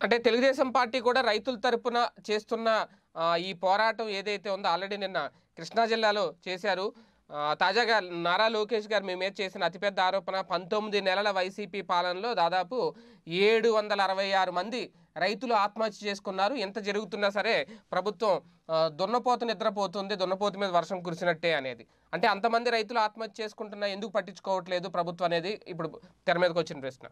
అంటే తెలుగుదేశం పార్టీ కూడా రైతుల తరపున చేస్తున్న ఆ, ఈ పోరాటం ఏదైతే ఉందో ఆల్రెడీ నిన్న కృష్ణా జిల్లాలో చేశారు ఆ, తాజాగా నారా లోకేష్ గారు మీ మీద చేసిన అతిపెద్ద ఆరోపణ పంతొమ్మిది నెలల వైసీపీ పాలనలో దాదాపు ఏడు వందల అరవై ఆరు మంది రైతులు ఆత్మహత్య చేసుకున్నారు ఎంత జరుగుతున్నా సరే ప్రభుత్వం ఆ, దున్నపోతు నిద్రపోతుంది దున్నపోతు మీద వర్షం కురిసినట్టే అనేది అంటే అంతమంది రైతులు ఆత్మహత్య చేసుకుంటున్నా ఎందుకు పట్టించుకోవట్లేదు ప్రభుత్వం అనేది ఇప్పుడు తెర మీదకి వచ్చిన ప్రశ్న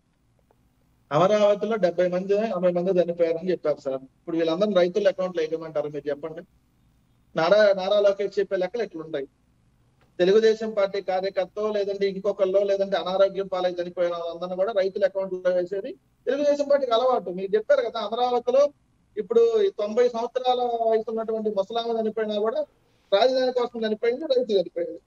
అమరావతిలో డెబ్బై మంది అరవై మంది చనిపోయారని చెప్పారు సార్ ఇప్పుడు వీళ్ళందరూ రైతుల అకౌంట్ లో వేయమంటారు మీరు చెప్పండి నారా నారా లోకేష్ చెప్పే లెక్కలు ఎట్లుంటాయి తెలుగుదేశం పార్టీ కార్యకర్త లేదంటే ఇంకొకళ్ళు లేదంటే అనారోగ్యం పాలై చనిపోయిన వాళ్ళందరినీ కూడా రైతుల అకౌంట్ లో వేసేది తెలుగుదేశం పార్టీకి అలవాటు మీరు చెప్పారు కదా అమరావతిలో ఇప్పుడు ఈ తొంభై సంవత్సరాల వయసు ఉన్నటువంటి ముసలామ చనిపోయినా కూడా రాజధాని కోసం చనిపోయింది రైతు చనిపోయింది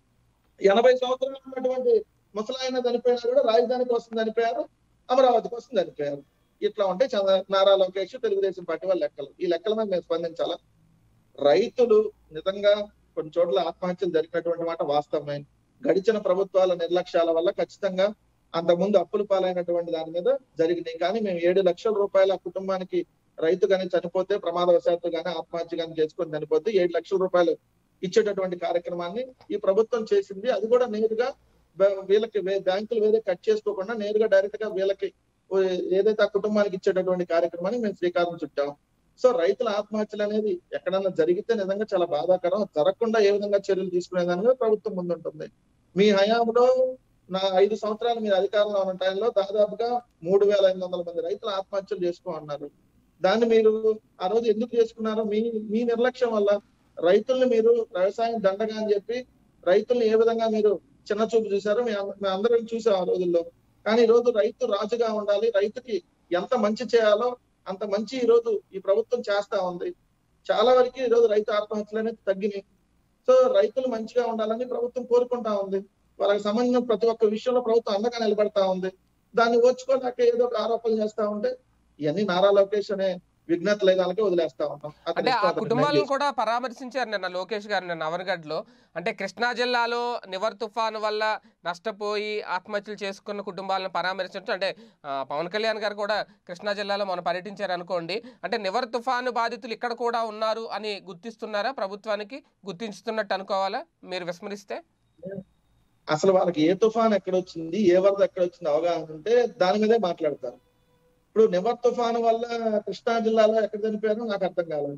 ఎనభై సంవత్సరాలు ఉన్నటువంటి ముసలాయన చనిపోయినా కూడా రాజధాని కోసం చనిపోయారు అమరావతి కోసం చనిపోయారు ఇట్లా ఉంటే చంద్ర నారా లోకేష్ తెలుగుదేశం పార్టీ వాళ్ళ లెక్కలు ఈ లెక్కల మీద మేము స్పందించాలా రైతులు నిజంగా కొన్ని చోట్ల ఆత్మహత్యలు జరిగినటువంటి మాట వాస్తవమే గడిచిన ప్రభుత్వాల నిర్లక్ష్యాల వల్ల ఖచ్చితంగా అంతకుముందు అప్పులు పాలైనటువంటి దాని మీద జరిగినాయి కానీ మేము ఏడు లక్షల రూపాయల కుటుంబానికి రైతు కానీ చనిపోతే ప్రమాదవశాత్తు కానీ ఆత్మహత్య కానీ చేసుకొని చనిపోతే ఏడు లక్షల రూపాయలు ఇచ్చేటటువంటి కార్యక్రమాన్ని ఈ ప్రభుత్వం చేసింది అది కూడా నేరుగా బ- వీళ్ళకి వే- బ్యాంకులు వేరే కట్ చేసుకోకుండా నేరుగా డైరెక్ట్ గా వీళ్ళకి ఓ ఏదైతే ఆ కుటుంబానికి ఇచ్చేటటువంటి కార్యక్రమాన్ని మేము శ్రీకారం చుట్టాం సో రైతుల ఆత్మహత్యలు అనేది ఎక్కడన్నా జరిగితే నిజంగా చాలా బాధాకరం జరగకుండా ఏ విధంగా చర్యలు తీసుకునే దాని మీద ప్రభుత్వం ముందుంటుంది మీ హయాంలో నా ఐదు సంవత్సరాలు మీరు అధికారంలో ఉన్న టైంలో దాదాపుగా మూడు వేల ఐదు వందల మంది రైతులు ఆత్మహత్యలు చేసుకో అన్నారు దాన్ని మీరు ఆ రోజు ఎందుకు చేసుకున్నారు మీ మీ నిర్లక్ష్యం వల్ల రైతుల్ని మీరు వ్యవసాయం దండగా అని చెప్పి రైతుల్ని ఏ విధంగా మీరు చిన్న చూపు చూశారో మీ అంద- మేము అందరం చూసాం ఆ రోజుల్లో కానీ ఈ రోజు రైతు రాజుగా ఉండాలి రైతుకి ఎంత మంచి చేయాలో అంత మంచి ఈ రోజు ఈ ప్రభుత్వం చేస్తా ఉంది చాలా వరకు ఈ రోజు రైతు ఆత్మహత్యలు అనేది తగ్గినాయి సో రైతులు మంచిగా ఉండాలని ప్రభుత్వం కోరుకుంటా ఉంది వాళ్ళకి సంబంధించిన ప్రతి ఒక్క విషయంలో ప్రభుత్వం అండగా నిలబడతా ఉంది దాన్ని ఓర్చుకోలేక ఏదో ఒక ఆరోపణలు చేస్తా ఉంటే ఇవన్నీ నారా లోకేష్ అనే విఘ్నత లేదాలకే వదిలేస్తా ఉంటాం అతని అంటే ఇష్టం ఆ అతనికి కుటుంబాలను న్యాయం కూడా పరామర్శించారు నిన్న లోకేష్ గారు నిన్న అవరగడ్లో అంటే కృష్ణా జిల్లాలో నివర్ తుఫాను వల్ల నష్టపోయి ఆత్మహత్యలు చేసుకున్న కుటుంబాలను పరామర్శించడం అంటే ఆ, పవన్ కళ్యాణ్ గారు కూడా కృష్ణా జిల్లాలో మనం పర్యటించారు అనుకోండి అంటే నివర్ తుఫాను బాధితులు ఇక్కడ కూడా ఉన్నారు అని గుర్తిస్తున్నారా ప్రభుత్వానికి గుర్తించుతున్నట్టు అనుకోవాలా మీరు విస్మరిస్తే అసలు వాళ్ళకి ఏ తుఫాన్ ఎక్కడ వచ్చింది ఏ వరద ఎక్కడ వచ్చింది అవగాహన ఉంటే దాని మీదే మాట్లాడతారు ఇప్పుడు నివర్ తుఫాను వల్ల కృష్ణా జిల్లాలో ఎక్కడ చనిపోయారో నాకు అర్థం కాలేదు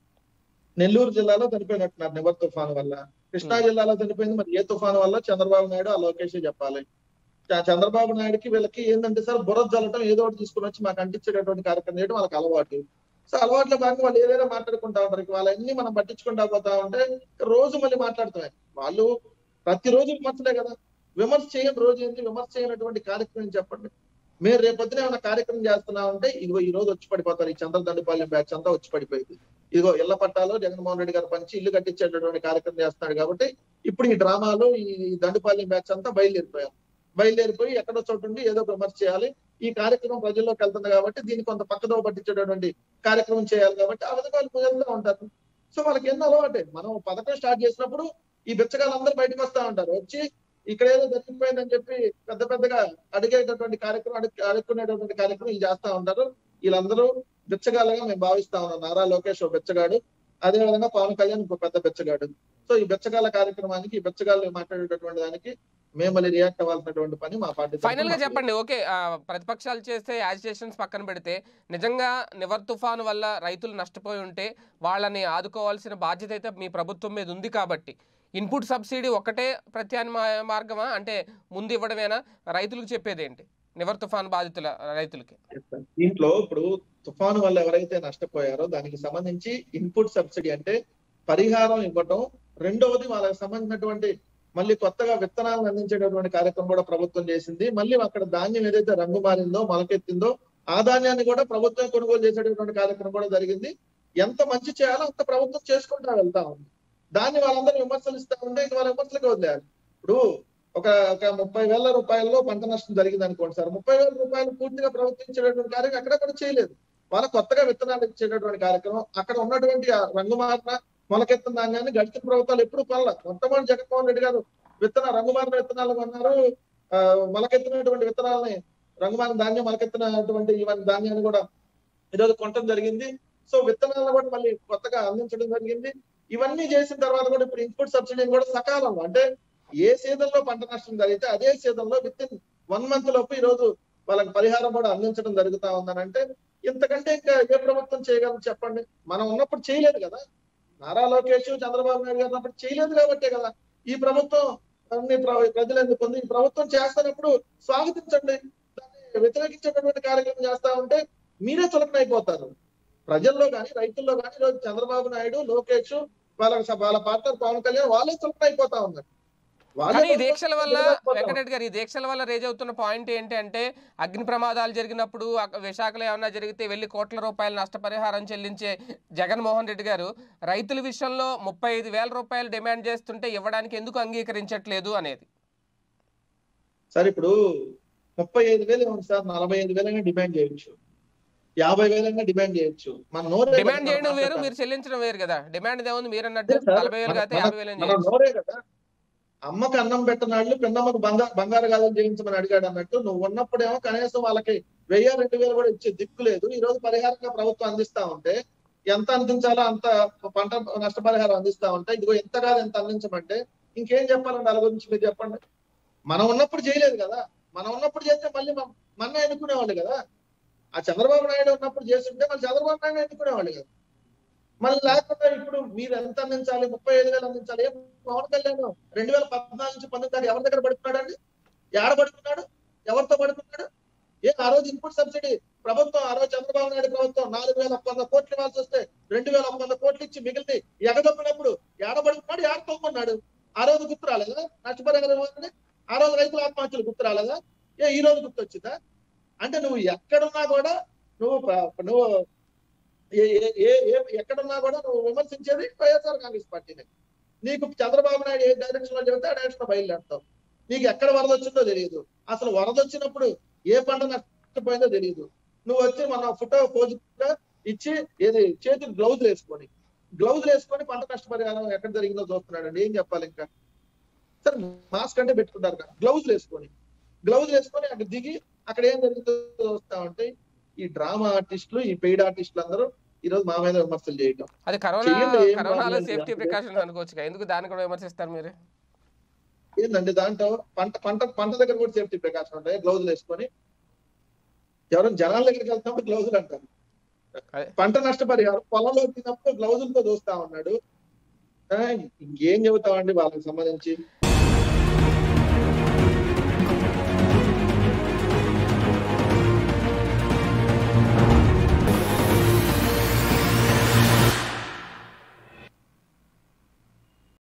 నెల్లూరు జిల్లాలో చనిపోయినట్టున్నారు నివర్ తుఫాను వల్ల కృష్ణా జిల్లాలో చనిపోయింది మరి ఏ తుఫాను వల్ల చంద్రబాబు నాయుడు ఆ లోకేష్ చెప్పాలి చ- చంద్రబాబు నాయుడుకి వీళ్ళకి ఏంటంటే సార్ బుర్ర జల్లటం ఏదో ఒకటి తీసుకుని వచ్చి మాకు అంటించేటటువంటి కార్యక్రమం చేయడం వాళ్ళకి అలవాటు సో అలవాట్ల భాగంగా వాళ్ళు ఏదైనా మాట్లాడుకుంటా ఉంటారు ఇక వాళ్ళన్నీ మనం పట్టించుకుంటా పోతా ఉంటే రోజు మళ్ళీ మాట్లాడుతాయి వాళ్ళు ప్రతిరోజు విమర్శలే కదా విమర్శ చేయని రోజు ఏంటి విమర్శ చేయనటువంటి కార్యక్రమం చెప్పండి మీరు రేపొద్దున ఏమైనా కార్యక్రమం చేస్తున్నా ఉంటే ఇదిగో ఈ రోజు వచ్చి పడిపోతారు ఈ చంద్రదండుపాలెం బ్యాచ్ అంతా వచ్చి పడిపోయింది ఇదిగో ఇళ్ల పట్టాలో జగన్మోహన్ రెడ్డి గారు పంచి ఇల్లు కట్టించేటటువంటి కార్యక్రమం చేస్తున్నాడు కాబట్టి ఇప్పుడు ఈ డ్రామాలు ఈ దండుపాలెం బ్యాచ్ అంతా బయలుదేరిపోయారు బయలుదేరిపోయి ఎక్కడో చోటు ఉండి ఏదో ఒక విమర్శ చేయాలి ఈ కార్యక్రమం ప్రజల్లోకి వెళ్తుంది కాబట్టి దీన్ని కొంత పక్కదో పట్టించేటటువంటి కార్యక్రమం చేయాలి కాబట్టి ఆ విధంగా వాళ్ళు కుదురుతూ ఉంటారు సో వాళ్ళకి ఎన్నో అలవాటే మనం పథకం స్టార్ట్ చేసినప్పుడు ఈ బిచ్చగాళ్ళు అందరూ బయటకు వస్తా ఉంటారు వచ్చి ఇక్కడ ఏదో జరిగిపోయిందని చెప్పి పెద్ద పెద్దగా అడిగేటటువంటి కార్యక్రమం అడుగు అడుక్కునేటటువంటి కార్యక్రమం ఇది చేస్తా ఉంటారు వీళ్ళందరూ బిచ్చగాళ్ళగా మేము భావిస్తా ఉన్నాం నారా లోకేష్ ఒక బిచ్చగాడు అదే విధంగా పవన్ కళ్యాణ్ ఇంకో పెద్ద బిచ్చగాడు సో ఈ బిచ్చగాళ్ళ కార్యక్రమానికి ఈ బిచ్చగాళ్ళు మాట్లాడేటటువంటి దానికి మేము మళ్ళీ రియాక్ట్ అవ్వాల్సినటువంటి పని మా పార్టీ తరఫున ఫైనల్ గా మాకు చెప్పండి ఓకే ఆ, ప్రతిపక్షాలు చేస్తే యాజిటేషన్స్ పక్కన పెడితే నిజంగా నివర్ తుఫాను వల్ల రైతులు నష్టపోయి ఉంటే వాళ్ళని ఆదుకోవాల్సిన బాధ్యత అయితే మీ ప్రభుత్వం మీద ఉంది కాబట్టి ఇన్పుట్ సబ్సిడీ ఒకటే ప్రత్యామ్నాయ మార్గమా అంటే ముందు ఇవ్వడమేనా రైతులకు చెప్పేది ఏంటి నివర్ తుఫాను బాధితుల రైతులకి చెప్తాను. దీంట్లో ఇప్పుడు తుఫాను వల్ల ఎవరైతే నష్టపోయారో దానికి సంబంధించి ఇన్పుట్ సబ్సిడీ అంటే పరిహారం ఇవ్వటం రెండవది వాళ్ళకి సంబంధించినటువంటి మళ్ళీ కొత్తగా విత్తనాలను అందించేటటువంటి కార్యక్రమం కూడా ప్రభుత్వం చేసింది మళ్ళీ అక్కడ ధాన్యం ఏదైతే రంగు మారిందో మొలకెత్తిందో ఆ ధాన్యాన్ని కూడా ప్రభుత్వం కొనుగోలు చేసేటటువంటి కార్యక్రమం కూడా జరిగింది ఎంత మంచి చేయాలో అంత ప్రభుత్వం చేసుకుంటా వెళ్తా ఉంది దాన్ని వాళ్ళందరూ విమర్శలు ఇస్తా ఉంటే ఇక వాళ్ళ విమర్శలకు వదిలేయాలి ఇప్పుడు ఒక ఒక ముప్పై వేల రూపాయల్లో పంట నష్టం జరిగింది అనుకోండి సార్ ముప్పై వేల రూపాయలు పూర్తిగా ప్రభుత్వం ఇచ్చేటటువంటి కార్యక్రమం అక్కడ కూడా చేయలేదు వాళ్ళ కొత్తగా విత్తనాలు ఇచ్చేటటువంటి కార్యక్రమం అక్కడ ఉన్నటువంటి ఆ రంగుమారిన మొలకెత్తిన ధాన్యాన్ని గడిచిన ప్రభుత్వాలు ఎప్పుడు కొనల మొట్టమొదటి జగన్మోహన్ రెడ్డి గారు విత్తన రంగుమారిన విత్తనాలు కొన్నారు ఆ, మొలకెత్తినటువంటి విత్తనాలని రంగుమాన ధాన్యం మొలకెత్తినటువంటి ఇవన్నీ ధాన్యాన్ని కూడా ఈరోజు కొనటం జరిగింది సో విత్తనాలను కూడా మళ్ళీ కొత్తగా అందించడం జరిగింది ఇవన్నీ చేసిన తర్వాత కూడా ఇప్పుడు ఇన్పుట్ సబ్సిడీని కూడా సకాలంలో అంటే ఏ సీజన్ లో పంట నష్టం జరిగితే అదే సీజన్ లో విత్ ఇన్ వన్ మంత్ లోపు ఈ రోజు వాళ్ళకి పరిహారం కూడా అందించడం జరుగుతా ఉందని అంటే ఇంతకంటే ఇంకా ఏ ప్రభుత్వం చేయగలరు చెప్పండి మనం ఉన్నప్పుడు చేయలేదు కదా నారా లోకేష్ చంద్రబాబు నాయుడు గారు ఉన్నప్పుడు చేయలేదు కాబట్టే కదా ఈ ప్రభుత్వం అన్ని ప్ర- ప్రజలు ఎందుకు ఉంది ఈ ప్రభుత్వం చేస్తున్నప్పుడు స్వాగతించండి దాన్ని వ్యతిరేకించేటటువంటి కార్యక్రమం చేస్తా ఉంటే మీరే చులకనైపోతారు ప్రజల్లో కానీ రైతుల్లో కానీ ఈరోజు చంద్రబాబు నాయుడు లోకేష్ వాళ్ళ వాళ్ళ పార్ట్నర్ పవన్ కళ్యాణ్ వాళ్ళే చులకనైపోతా ఉన్నారు వాళ్ళే కానీ ఈ దీక్షల వల్ల చులకనైపోతా ఉన్నారు. వెంకటరెడ్డి గారు ఈ దీక్షల వల్ల రేజ్ అవుతున్న పాయింట్ ఏంటి అంటే అగ్ని ప్రమాదాలు జరిగినప్పుడు అక్క- విశాఖలో ఏమన్నా జరిగితే వెళ్ళి కోట్ల రూపాయల నష్టపరిహారం చెల్లించే జగన్మోహన్ రెడ్డి గారు రైతుల విషయంలో ముప్పై ఐదు వేల రూపాయలు డిమాండ్ చేస్తుంటే ఇవ్వడానికి ఎందుకు అంగీకరించట్లేదు అనేది సార్ ఇప్పుడు ముప్పై ఐదు వేలు ఏముంది సార్ నలభై ఐదు వేలైనా డిమాండ్ చేయొచ్చు యాభై వేలైనా డిమాండ్ చేయొచ్చు మన నోరే కదా డిమాండ్ మన చేయడం వేరు మాట్లాడతాం. మీరు చెల్లించడం వేరు కదా డిమాండ్ ఏముంది మీరు అన్నట్టు అదే సార్, నలభై వేలు మన- కాతే మన- యాభై వేలు అని మన చేయొచ్చు. నోరే కదా అమ్మకి అన్నం పెట్టినాళ్ళు పిన్నమ్మకు బంగారు బంగారు గాజులు చేయించమని అడిగాడు అన్నట్టు నువ్వు ఉన్నప్పుడేమో కనీసం వాళ్ళకి వెయ్యి రెండు వేలు కూడా ఇచ్చే దిక్కు లేదు ఈ రోజు పరిహారంగా ప్రభుత్వం అందిస్తా ఉంటే ఎంత అందించాలో అంత పంట నష్టపరిహారం అందిస్తా ఉంటే ఇదిగో ఎంత కాదు ఎంత అందించమంటే ఇంకేం చెప్పాలండి వాళ్ళ గురించి మీరు చెప్పండి మనం ఉన్నప్పుడు చేయలేదు కదా మనం ఉన్నప్పుడు చేస్తే మళ్ళీ మన- మన ఎన్నుకునేవాళ్ళు కదా ఆ చంద్రబాబు నాయుడు ఉన్నప్పుడు చేస్తుంటే మళ్ళీ చంద్రబాబు నాయుడు ఎన్నుకునేవాళ్ళు కదా మళ్ళీ లేకుండా ఇప్పుడు మీరు ఎంత అందించాలి ముప్పై ఐదు వేలు అందించాలి ఏ పవన్ కళ్యాణ్ రెండు వేల పద్నాలుగు నుంచి పంతొమ్మిది దాకా ఎవరి దగ్గర పడుతున్నాడండి ఏడ పడుతున్నాడు ఎవరితో పడుతున్నాడు ఏ ఆ రోజు ఇన్పుట్ సబ్సిడీ ప్రభుత్వం ఆ రోజు చంద్రబాబు నాయుడు ప్రభుత్వం నాలుగు వేల వంద కోట్లు ఇవ్వాల్సి వస్తే రెండు వేల వంద కోట్లు ఇచ్చి మిగిలిన ఎగదొప్పినప్పుడు ఏడ పడుతున్నాడు ఏడ తోముకున్నాడు ఆ రోజు గుర్తు రాలేదా నష్టపరిహారం ఇవ్వాలని ఆ రోజు రైతుల ఆత్మహత్యలు గుర్తు రాలేదా ఏ ఈ రోజు గుర్తు వచ్చిందా అంటే నువ్వు ఎక్కడున్నా కూడా నువ్వు ప- నువ్వు ఏ ఏ- ఏ ఏ- ఎక్కడున్నా కూడా నువ్వు విమర్శించేది వైఎస్ఆర్ కాంగ్రెస్ పార్టీని నీకు చంద్రబాబు నాయుడు ఏ డైరెక్షన్ లో చెబితే ఆ డైరెక్షన్ లో బయలుదేరుతావు నీకు ఎక్కడ వరద వచ్చిందో తెలియదు అసలు వరద వచ్చినప్పుడు ఏ పంట నష్టపోయిందో తెలియదు నువ్వు వచ్చి మన ఫోటో పోజ్ ఇచ్చి ఏది చేతికి గ్లౌజ్ వేసుకొని గ్లౌజ్ వేసుకొని పంట నష్టపరిహారం ఎక్కడ జరిగిందో చూస్తున్నాడండి ఏం చెప్పాలి ఇంకా సరే మాస్క్ అంటే పెట్టుకుంటారు కదా గ్లౌజ్ వేసుకొని గ్లౌజ్ వేసుకొని అక్కడ దిగి అక్కడ ఏం జరుగుతుందో చూస్తా ఉంటే ఈ డ్రామా ఆర్టిస్టులు ఈ పెయిడ్ ఆర్టిస్టులు అందరూ ఈ రోజు మా మీద విమర్శలు చేయటం అది కరోనా చెయ్యండి, ఏం కరోనాలో ప్రాబ్లం సేఫ్టీ లేదు. ప్రికాషన్స్ అనుకోవచ్చు కదా. ఎందుకు దాన్ని కూడా విమర్శిస్తారు మీరు ఏందండి దాంట్లో పంట పంట పంట దగ్గర కూడా సేఫ్టీ ప్రికాషన్ ఉంటాయి గ్లౌజులు వేసుకొని ఎవరైనా జనాల దగ్గరికి వెళ్తామో గ్లౌజులు అంటారు అదే. పంట నష్టపరిహారం పొలంలో తిన్నప్పుడు గ్లౌజులతో చూస్తా ఉన్నాడు ఆ, ఇంకేం చెబుతామండి వాళ్ళకి సంబంధించి